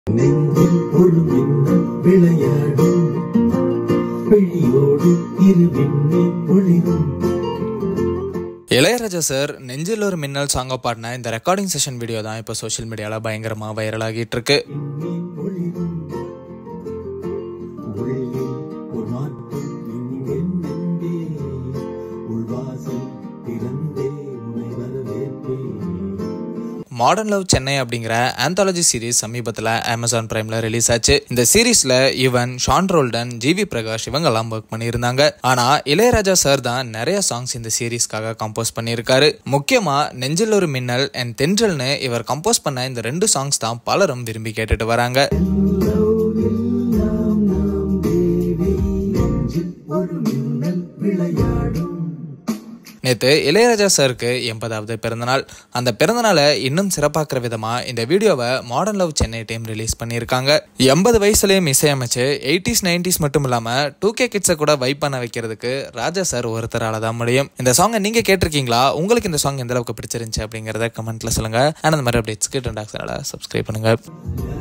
நெஞ்சில் ஒரு மின்னல் விளையாடும் விழியோடு இரு விண்ணே ஒளிரும் இளையராஜா சார் நெஞ்சில் ஒரு மின்னல் சாங்கை பாடின இந்த ரெக்கார்டிங் செஷன் வீடியோ தான் இப்போ சோஷியல் மீடியாவில் பயங்கரமாக வைரல் ஆகிட்டு இருக்கு விண்ணே ஒளிரும் உள்ளே ஒரு மாற்றம் இங்கென்னென்பே உள்வாசல் திறந்தே உனை வரவேற்பேன் மாடர்ன் லவ் சென்னை அப்படிங்கிற ஆந்தாலஜி சீரிஸ் சமீபத்தில் அமேசான் பிரைம்ல ரிலீஸ் ஆச்சு இந்த சீரீஸ்ல இவன் ஷான் ரோல்டன் ஜிவி பிரகாஷ் இவங்கெல்லாம் ஒர்க் பண்ணியிருந்தாங்க ஆனா இளையராஜா சார் தான் நிறைய சாங்ஸ் இந்த சீரீஸ்க்காக கம்போஸ் பண்ணியிருக்காரு முக்கியமா நெஞ்சில் ஒரு மின்னல் அண்ட் தென்றல்னு இவர் கம்போஸ் பண்ண இந்த ரெண்டு சாங்ஸ் தான் பலரும் விரும்பி கேட்டுட்டு வராங்க எல்லாம் நாம் தேவி நெஞ்சில் ஒரு மின்னல் விளையாடும் நேற்று இளையராஜா சாருக்கு எண்பதாவது பிறந்தநாள் அந்த பிறந்தநாளை இன்னும் சிறப்பாக்குற விதமா இந்த வீடியோவை modern love Chennai team release பண்ணியிருக்காங்க எண்பது வயசுலயும் இசையமைச்சு எயிட்டிஸ் நைன்டிஸ் மட்டும் இல்லாம டூ கே கிட்ஸை கூட வைப் பண்ண வைக்கிறதுக்கு ராஜா சார் ஒருத்தரால தான் முடியும் இந்த சாங்கை நீங்க கேட்டிருக்கீங்களா உங்களுக்கு இந்த சாங் எந்த அளவுக்கு பிடிச்சிருந்துச்சு அப்படிங்கறத கமெண்ட்ல சொல்லுங்க அண்ட் அந்த மாதிரி அப்டேட்ஸ்க்கு டென்டாக்ஸால சப்ஸ்கிரைப் பண்ணுங்க